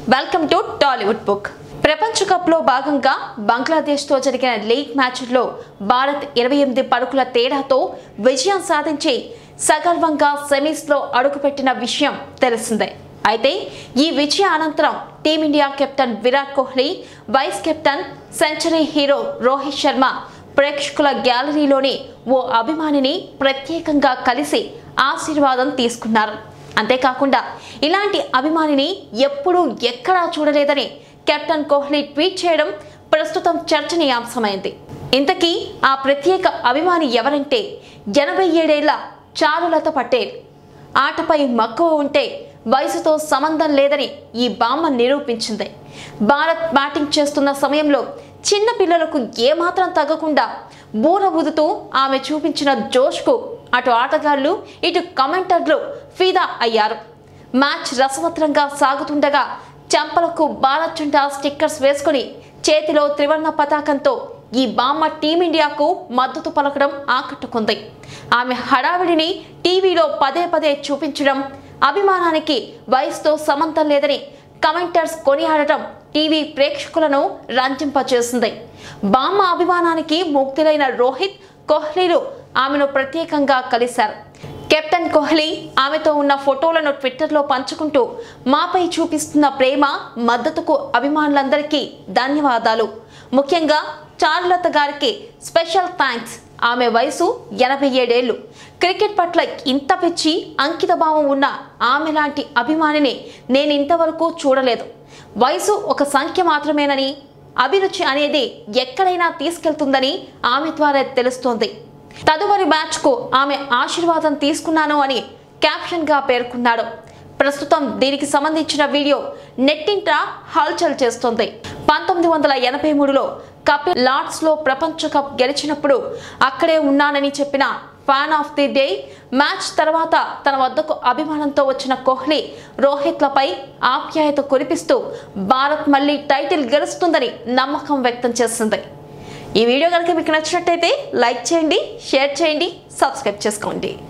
welcome to Tollywood book ప్రపంచ కప్లో భాగంగా బంగ్లాదేశ్తో జరిగిన లీగ్ మ్యాచ్లో భారత్ ఇరవై ఎనిమిది పరుకుల తేడాతో విజయం సాధించి సగర్వంగా సెమీస్లో అడుగుపెట్టిన విషయం తెలిసిందే అయితే ఈ విజయ అనంతరం Team India captain Virat Kohli vice captain century hero Rohit Sharma ప్రేక్షకుల గ్యాలరీలోని ఓ అభిమానిని ప్రత్యేకంగా కలిసి ఆశీర్వాదం తీసుకున్నారు అంతేకాకుండా ఇలాంటి అభిమానిని ఎప్పుడూ ఎక్కడా చూడలేదని కెప్టెన్ కోహ్లీ ట్వీట్ చేయడం ప్రస్తుతం చర్చనీయాంశమైంది ఇంతకీ ఆ ప్రత్యేక అభిమాని ఎవరంటే ఎనభై ఏడేళ్ల చారులత పటేల్ ఆటపై మక్కువ ఉంటే వయసుతో సంబంధం లేదని ఈ బామ్మ నిరూపించింది భారత్ బ్యాటింగ్ చేస్తున్న సమయంలో చిన్న పిల్లలకు ఏమాత్రం తగ్గకుండా బూర ఊదుతూ ఆమె చూపించిన జోష్కు అటు ఆటగాళ్లు ఇటు కమెంటర్లు ఫిదా అయ్యారు మ్యాచ్ రసవత్రంగా సాగుతుండగా చెంపలకు భారత్ జెండా స్టిక్కర్స్ వేసుకుని చేతిలో త్రివర్ణ పతాకంతో ఈ బామ్మ టీమిండియాకు మద్దతు పలకడం ఆకట్టుకుంది ఆమె హడావిడిని టీవీలో పదే పదే చూపించడం అభిమానానికి వయసుతో సంబంధం లేదని కమెంటర్స్ కొనియాడటం టీవీ ప్రేక్షకులను రంజింపచేసింది బామ్మ అభిమానానికి ముక్తులైన రోహిత్ కోహ్లీలు ఆమెను ప్రత్యేకంగా కలిశారు కెప్టెన్ కోహ్లీ ఆమెతో ఉన్న ఫోటోలను ట్విట్టర్లో పంచుకుంటూ మాపై చూపిస్తున్న ప్రేమ మద్దతుకు అభిమానులందరికీ ధన్యవాదాలు ముఖ్యంగా చారులత గారికి స్పెషల్ థ్యాంక్స్ ఆమె వయసు ఎనభై ఏడేళ్లు క్రికెట్ పట్ల ఇంత పిచ్చి అంకితభావం ఉన్న ఆమె లాంటి అభిమానిని నేను ఇంతవరకు చూడలేదు వయసు ఒక సంఖ్య మాత్రమేనని అభిరుచి అనేది ఎక్కడైనా తీసుకెళ్తుందని ఆమె ద్వారా తెలుస్తోంది తదుపరి మ్యాచ్కు ఆమె ఆశీర్వాదం తీసుకున్నాను అని క్యాప్షన్గా పేర్కొన్నాడు ప్రస్తుతం దీనికి సంబంధించిన వీడియో నెట్టింట హల్చల్ చేస్తోంది పంతొమ్మిది వందల ఎనభై మూడులో కపిల్ లార్డ్స్లో ప్రపంచ కప్ గెలిచినప్పుడు అక్కడే ఉన్నానని చెప్పిన fan of the day match తర్వాత తన వద్దకు అభిమానంతో వచ్చిన కోహ్లీ రోహిత్లపై ఆప్యాయత కురిపిస్తూ భారత్ మళ్ళీ టైటిల్ గెలుస్తుందని నమ్మకం వ్యక్తం చేసింది ఈ వీడియో కనుక మీకు నచ్చినట్టయితే లైక్ చేయండి షేర్ చేయండి సబ్స్క్రైబ్ చేసుకోండి